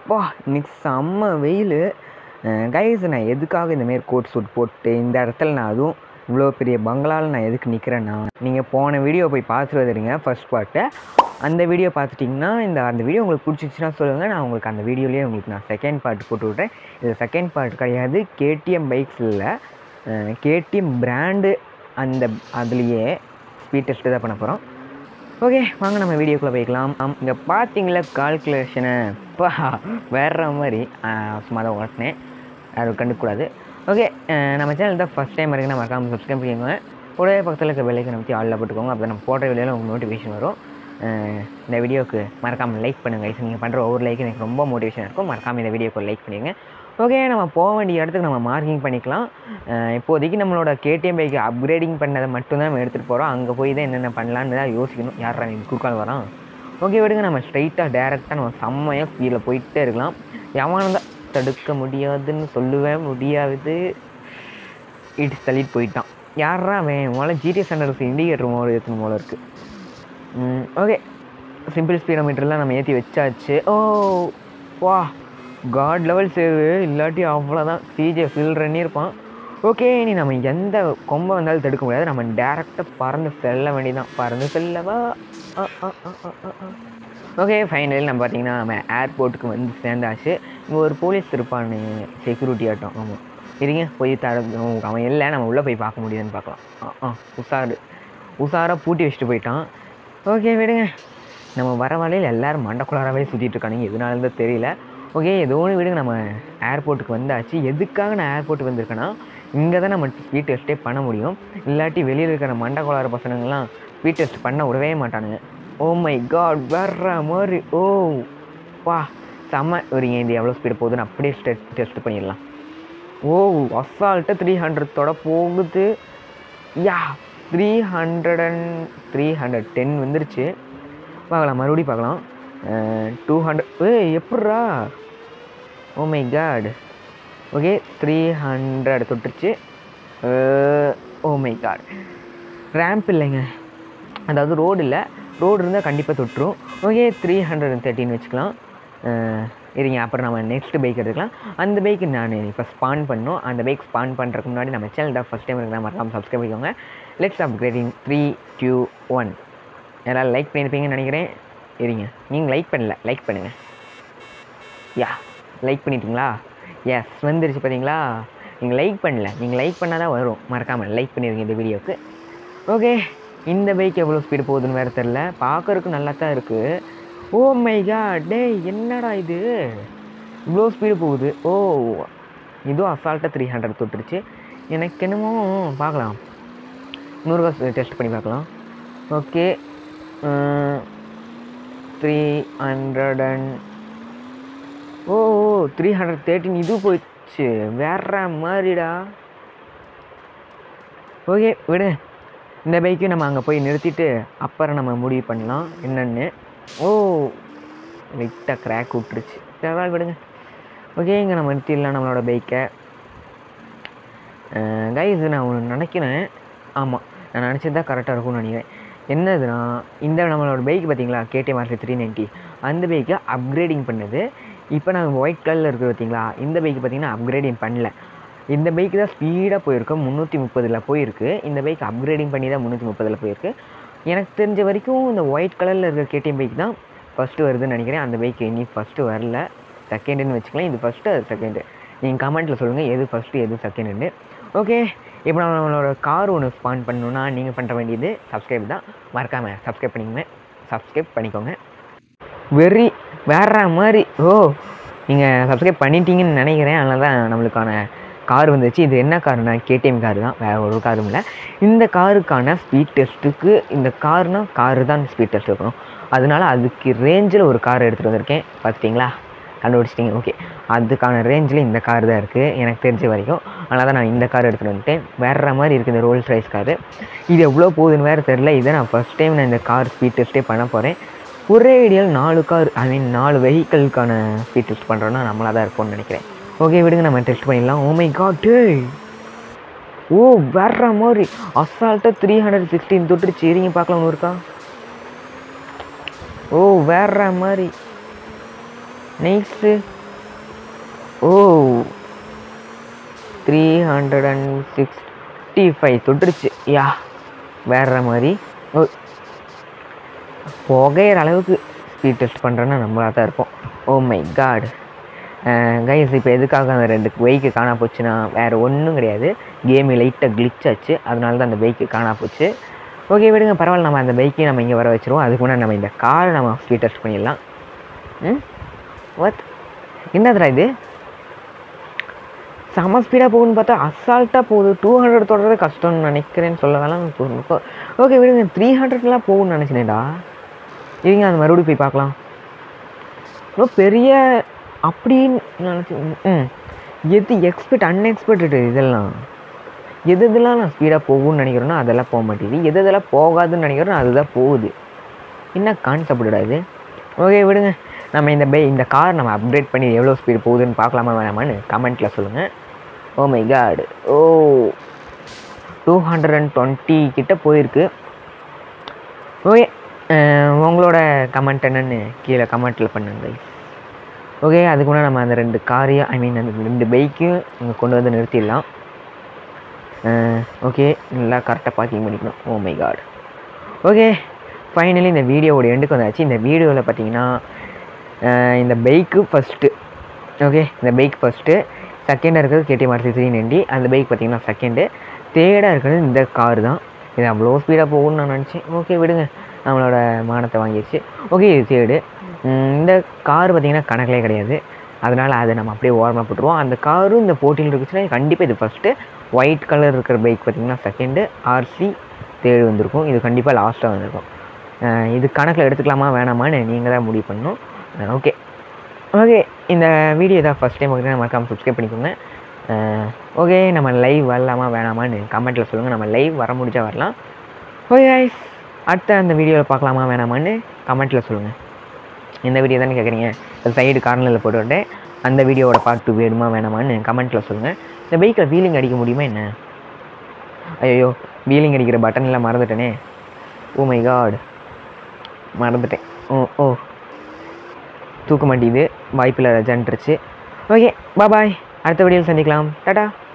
அப்பா இன்னைக்கு செம்ம வெயில் கைஸ் நான் எதுக்காக இந்தமாரி கோட் சூட் போட்டு இந்த இடத்துல நான் அதுவும் இவ்வளோ பெரிய பங்களாவில் நான் எதுக்கு நிற்கிறேன்னா நீங்கள் போன வீடியோ போய் பார்த்துட்டு வந்துடுங்க ஃபர்ஸ்ட் பார்ட்டை அந்த வீடியோ பார்த்துட்டிங்கன்னா இந்த அந்த வீடியோ உங்களுக்கு பிடிச்சிச்சுன்னா சொல்லுங்கள் நான் உங்களுக்கு அந்த வீடியோலேயே உங்களுக்கு நான் செகண்ட் பார்ட் போட்டு விட்றேன் இது செகண்ட் பார்ட் கிடையாது கேடிஎம் பைக்ஸ் இல்லை கேடிஎம் பிராண்டு அந்த அதுலேயே ஸ்பீட் டெஸ்ட்டு தான் பண்ண போகிறோம் ஓகே வாங்க நம்ம வீடியோக்குள்ளே போய்க்கலாம் இங்கே பார்த்தீங்களா கால்குலேஷனை பா வேற மாதிரி சும்மா தான் ஓட்டினேன் யாரும் கண்டுக்கூடாது ஓகே நம்ம சேனல் தான் ஃபஸ்ட் டைம் இருக்குன்னா மறக்காமல் சப்ஸ்கிரைப் பண்ணிக்கோங்க கூடவே பக்கத்தில் இருக்க பெல்லைக்கை நம்பி ஆளில் போட்டுக்கோங்க அப்போ நம்ம போடுற வீடியோவில் உங்களுக்கு நோட்டிஃபிகேஷன் வரும் அஹ் இந்த வீடியோக்கு மறக்காமல் லைக் பண்ணுங்கள் நீங்கள் பண்ணுற ஒவ்வொரு லைக் எனக்கு ரொம்ப மோட்டிவேஷன் இருக்கும் மறக்காமல் இந்த வீடியோக்கு லைக் பண்ணிடுங்க ஓகே நம்ம போக வேண்டிய இடத்துக்கு நம்ம மார்க்கிங் பண்ணிக்கலாம் அஹ் இப்போதைக்கு நம்மளோட கேடிஎம் பைக் அப்கிரேடிங் பண்ணதை மட்டும்தான் நம்ம எடுத்துகிட்டு போகிறோம் அங்கே போய் தான் என்னென்ன பண்ணலான்னு தான் யோசிக்கணும் யாரா எனக்கு குறுக்கால் வரான் ஓகே விடுங்க நம்ம ஸ்ட்ரைட்டாக டேரெக்டாக நம்ம செம்மையாக ஸ்பீடில் போயிட்டே இருக்கலாம் எவனும் தான் தடுக்க முடியாதுன்னு சொல்லுவேன் முடியாது இடிச்சு தள்ளிட்டு போயிட்டான் யாரா அவன் முதல்ல ஜிடிஎஸ் ஹண்ட்ரட் இண்டிகேட்டர் மோடு ஏற்றணும் போல இருக்குது ஓகே சிம்பிள் ஸ்பீடோமீட்டர்லாம் நம்ம ஏற்றி வச்சாச்சு ஓ வா காட் லெவல் சேவ் இல்லாட்டி அவ்வளோதான் சிஜே ஃபில் பண்ணியிருப்பான் ஓகே நீ நம்ம எந்த கொம்பை வந்தாலும் தடுக்க முடியாது நம்ம டேரெக்டாக பறந்து செல்ல வேண்டியதான் பறந்து செல்லவா ஓகே ஃபைனலி நம்ம பார்த்தீங்கன்னா நம்ம ஏர்போர்ட்டுக்கு வந்து சேர்ந்தாச்சு இங்கே ஒரு போலீஸ் இருப்பான்னு செக்யூரிட்டி ஆட்டம் ஆமாம் இருங்க போய் தர அவன் இல்லை நம்ம உள்ளே போய் பார்க்க முடியுதுன்னு பார்க்கலாம் ஆ ஆ உஷாரு உஷாராக பூட்டி வச்சுட்டு போயிட்டான் ஓகே விடுங்க நம்ம வர வழியில் எல்லோரும் மண்டக்குள்ளாராகவே சுற்றிட்டு இருக்கானுங்க எதனால தான் தெரியல ஓகே ஏதோ ஒன்று விடுங்க நம்ம ஏர்போர்ட்டுக்கு வந்தாச்சு எதுக்காக நான் ஏர்போர்ட்டுக்கு வந்திருக்கேன்னா இங்கே தான் நம்ம ஸ்பீட் டெஸ்ட்டே பண்ண முடியும் இல்லாட்டி வெளியில் இருக்கிற மண்டக்குள்ளார பசங்கள்லாம் ஸ்பீட் டெஸ்ட் பண்ண விடவே மாட்டானுங்க ஓ மை காட் வர்ற மாதிரி ஓ வா செம்ம ஒரு இந்த எவ்வளோ ஸ்பீடு போகுதுன்னு அப்படியே டெஸ்ட் டெஸ்ட் பண்ணிடலாம் ஓ அசால்ட்டாக த்ரீ ஹண்ட்ரடோட போகுது yeah three hundred and three hundred ten வந்துருச்சு பார்க்கலாம் மறுபடியும் பார்க்கலாம் டூ ஹண்ட்ரட் ஏய் எப்பட்றா oh my god okay three hundred தொட்டுருச்சு ஓ மை காட் ரேம்ப் இல்லைங்க அதாவது ரோடு இல்லை ரோடு இருந்தால் கண்டிப்பாக தொட்டுரும் okay three hundred and thirteen வச்சுக்கலாம் இருங்க அப்புறம் நம்ம நெக்ஸ்ட் பைக் எடுத்துக்கலாம் அந்த பைக்கு நான் இப்போ ஸ்பான் பண்ணோம் அந்த பைக் ஸ்பான் பண்ணுறதுக்கு முன்னாடி நம்ம சேனல் தான் ஃபஸ்ட் டைம் இருக்கிற மறக்காமல் சப்ஸ்கிரைப் பண்ணிக்கோங்க let's upgrading three two one எல்லோரும் லைக் பண்ணியிருப்பீங்கன்னு நினைக்கிறேன் இருங்க நீங்கள் லைக் பண்ணல லைக் பண்ணுங்கள் யா லைக் பண்ணிட்டீங்களா எஸ் வந்துருச்சு பார்த்தீங்களா நீங்கள் லைக் பண்ணல நீங்கள் லைக் பண்ணால் தான் வரும் மறக்காமல் லைக் பண்ணிடுங்க இந்த வீடியோக்கு ஓகே இந்த பைக் எவ்வளோ ஸ்பீடு போகுதுன்னு வேறு தெரில பார்க்கறதுக்கு நல்லா தான் இருக்குது ஓ மை காட் டேய் என்னடா இது இவ்வளோ ஸ்பீடு போகுது ஓ இதுவும் அசால்ட்டாக த்ரீ ஹண்ட்ரட் தொட்டுருச்சு எனக்கு என்னமோ பார்க்கலாம் நூறுரூவா டெஸ்ட் பண்ணி பார்க்கலாம் okay three hundred and oh three hundred thirteen இது போயிடுச்சு வேற மாதிரிடா ஓகே விடு இந்த பைக்கையும் நம்ம அங்கே போய் நிறுத்திட்டு அப்புறம் நம்ம முடிவு பண்ணலாம் என்னென்னு ஓ லைட்டாக கிராக் விட்டுருச்சு சரி விடுங்க ஓகே இங்கே நம்ம நிறுத்திடலாம் நம்மளோட பைக்கை கைஸ் நான் ஒன்று நினைக்கிறேன் ஆமாம் நான் நினச்சது தான் கரெக்டாக இருக்கும்னு நினைக்கிறேன் என்னதுன்னா இந்த நம்மளோட பைக் பார்த்தீங்களா கேடிஎம் ஆர்சி த்ரீ நைன்ட்டி அந்த பைக்கை அப்கிரேடிங் பண்ணுது இப்போ நாங்கள் ஒயிட் கலரில் இருக்குது பார்த்தீங்களா இந்த பைக் பார்த்தீங்கன்னா அப்கிரேடிங் பண்ணல இந்த பைக் தான் ஸ்பீடாக போயிருக்கு முந்நூற்றி முப்பதில் போயிருக்கு இந்த பைக் அப்கிரேடிங் பண்ணி தான் முந்நூற்றி முப்பதில் போயிருக்கு எனக்கு தெரிஞ்ச வரைக்கும் இந்த ஒயிட் கலரில் இருக்கிற கேடிஎம் பைக் தான் ஃபஸ்ட்டு வருதுன்னு நினைக்கிறேன் அந்த பைக் இனி ஃபஸ்ட்டு வரல செகண்டுன்னு வச்சுக்கலாம் இது ஃபஸ்ட்டு அது செகண்டு நீங்கள் கமெண்ட்டில் சொல்லுங்கள் எது ஃபஸ்ட்டு எது செகண்டுன்னு ஓகே இப்போ நம்மளோட கார் ஒன்று ஸ்பான் பண்ணணுன்னா நீங்கள் பண்ணுற வேண்டியது சப்ஸ்கிரைப் தான் மறக்காமல் சப்ஸ்கிரைப் பண்ணிக்கோங்க சப்ஸ்கிரைப் பண்ணிக்கோங்க வெரி வேற மாதிரி ஓ நீங்கள் சப்ஸ்கிரைப் பண்ணிட்டீங்கன்னு நினைக்கிறேன் அதனால தான் நம்மளுக்கான கார் வந்துச்சு இது என்ன காருனா கேடிஎம் காரு தான் வேறு ஒரு காரும் இல்லை இந்த காருக்கான ஸ்பீட் டெஸ்ட்டுக்கு இந்த காருனா காரு தான் ஸ்பீட் டெஸ்ட் இருக்கணும் அதனால அதுக்கு ரேஞ்சில் ஒரு கார் எடுத்துகிட்டு வந்திருக்கேன் பார்த்துட்டிங்களா கண்டுபிடிச்சிட்டிங்க ஓகே அதுக்கான ரேஞ்சில் இந்த கார் தான் இருக்குது எனக்கு தெரிஞ்ச வரைக்கும் அதனால தான் நான் இந்த கார் எடுத்துகிட்டு வந்துட்டேன் வேற மாதிரி இருக்குது இந்த ரோல்ஸ் ரைஸ் காரு இது எவ்வளோ போகுதுன்னு வேறு தெரில இதை நான் ஃபஸ்ட் டைம் நான் இந்த கார் ஸ்பீட் டெஸ்ட்டே பண்ண போகிறேன் ஒரே வீடியோவில் நாலு கார் ஐ மீன் நாலு வெஹிக்கிளுக்கான ஸ்பீட் டெஸ்ட் பண்ணுறோன்னா நம்மளாக தான் இருப்போம்னு நினைக்கிறேன் ஓகே விடுங்க நம்ம டெஸ்ட் பண்ணிடலாம் ஓ மை காட் டேய் ஓ வேற மாதிரி அசால்ட்டாக த்ரீ ஹண்ட்ரட் சிக்ஸ்டீன் தொட்டுருச்சு இருங்க பார்க்கலாம் ஒன்று இருக்கா ஓ வேற மாதிரி next oh three hundred and sixty five தொட்டுருச்சு யா வேற மாதிரி ஓ புகையிற அளவுக்கு ஸ்பீட் டெஸ்ட் பண்ணுறேன்னா நம்மளாக தான் இருப்போம் ஓ மை காட் கைஸ் இப்போ எதுக்காக அந்த ரெண்டு பைக்கு காணா போச்சுன்னா வேறு ஒன்றும் கிடையாது கேமு லைட்டாக glitch ஆச்சு அதனால தான் அந்த பைக்கு காணா போச்சு ஓகே விடுங்க பரவாயில்ல நம்ம அந்த பைக்கையும் நம்ம இங்கே வர வச்சிருவோம் அதுக்கு முன்னாடி நம்ம இந்த காரை நம்ம ஸ்பீட் டெஸ்ட் பண்ணிடலாம் ம் வாட் என்னதுடா இது செம ஸ்பீடாக போகுதுன்னு பார்த்தா அசால்ட்டாக போகுது டூ ஹண்ட்ரட் தொடர்றது கஷ்டம்னு நினைக்கிறேன்னு சொல்ல வேணாம் ஓகே விடுங்க த்ரீ ஹண்ட்ரட்லாம் போகும்னு நினச்சினேடா இருங்க அது மறுபடியும் போய் பார்க்கலாம் ரொம்ப பெரிய அப்படின்னு நினச்சி ம் எது எக்ஸ்பெக்ட் அன்எக்ஸ்பெக்டட் இதெல்லாம் எது எதெல்லாம் நான் ஸ்பீடாக போகும்னு நினைக்கிறேனோ அதெல்லாம் போக மாட்டேங்குது எது எதெல்லாம் போகாதுன்னு நினைக்கிறேனோ அதுதான் போகுது என்ன கான்செப்டா இது ஓகே விடுங்க நம்ம இந்த பை இந்த கார் நம்ம அப்கிரேட் பண்ணி எவ்வளோ ஸ்பீடு போகுதுன்னு பார்க்கலாமா வேணாமான்னு கமெண்ட்டில் சொல்லுங்கள் oh my god oh two hundred and twenty கிட்ட போயிருக்கு ஓகே உங்களோட கமெண்ட் என்னன்னு கீழே கமெண்ட்டில் பண்ணுங்க ஓகே அதுக்கு முன்னாடி நம்ம அந்த ரெண்டு காரையும் ஐ மீன் அந்த ரெண்டு பைக்கையும் இங்கே கொண்டு வந்து நிறுத்திடலாம் ஓகே நல்லா கரெக்டாக பார்க்கிங் பண்ணிக்கணும் oh my god okay finally இந்த வீடியோவோட எண்டுக்கு வந்தாச்சு இந்த வீடியோவில் பார்த்தீங்கன்னா அஹ் இந்த பைக்கு ஃபஸ்ட்டு ஓகே இந்த பைக் ஃபஸ்ட்டு செகண்டாக இருக்கிறது கேடிஎம் ஆர்சி த்ரீ நைன்டி அந்த பைக் பார்த்தீங்கன்னா செகண்டு தேர்டாக இருக்கிறது இந்த கார் தான் இது அவ்வளோ ஸ்பீடாக போகும்னு நான் நினச்சேன் ஓகே விடுங்க நம்மளோட மானத்தை வாங்கிடுச்சு ஓகே இது தேர்டு இந்த கார் பார்த்தீங்கன்னா கணக்கிலே கிடையாது அதனால் அதை நம்ம அப்படியே ஓரமாக போட்டுருவோம் அந்த காரும் இந்த போட்டியில் இருக்குச்சுன்னா கண்டிப்பாக இது ஃபஸ்ட்டு ஒயிட் கலர் இருக்கிற பைக் பார்த்தீங்கன்னா செகண்டு ஆர்சி தேர்டு வந்திருக்கும் இது கண்டிப்பாக லாஸ்ட்டாக வந்திருக்கும் அஹ் இது கணக்கில் எடுத்துக்கலாமா வேணாமான்னு நீங்கள் தான் முடிவு பண்ணணும் ஓகே ஓகே இந்த வீடியோ தான் ஃபஸ்ட் டைம் பார்த்தீங்கன்னா மறக்காமல் சப்ஸ்கிரைப் பண்ணிக்கோங்க ஓகே நம்ம லைவ் வரலாமா வேணாமான்னு கமெண்ட்டில் சொல்லுங்கள் நம்ம லைவ் வர முடிஞ்சா வரலாம் ஓகே guys அடுத்த அந்த வீடியோவில் பார்க்கலாமா வேணாமான்னு கமெண்ட்டில் சொல்லுங்கள் இந்த வீடியோ தானே கேட்குறீங்க சைடு கார்னரில் போட்டுவிட்டு அந்த வீடியோவோட பார்ட் டூ வேணுமா வேணாமான்னு கமெண்ட்டில் சொல்லுங்கள் இந்த பைக்கில் வீலிங் அடிக்க முடியுமா என்ன ஐயோ வீலிங் அடிக்கிற பட்டன்லாம் மறந்துட்டேனே ஓ மை காட் மறந்துட்டேன் ஓ ஓ தூக்க மாட்டேங்குது வாய்ப்பில் ரஜான்ட்டுருச்சு ஓகே பாய் அடுத்த வீடியோவில் சந்திக்கலாம் டாடா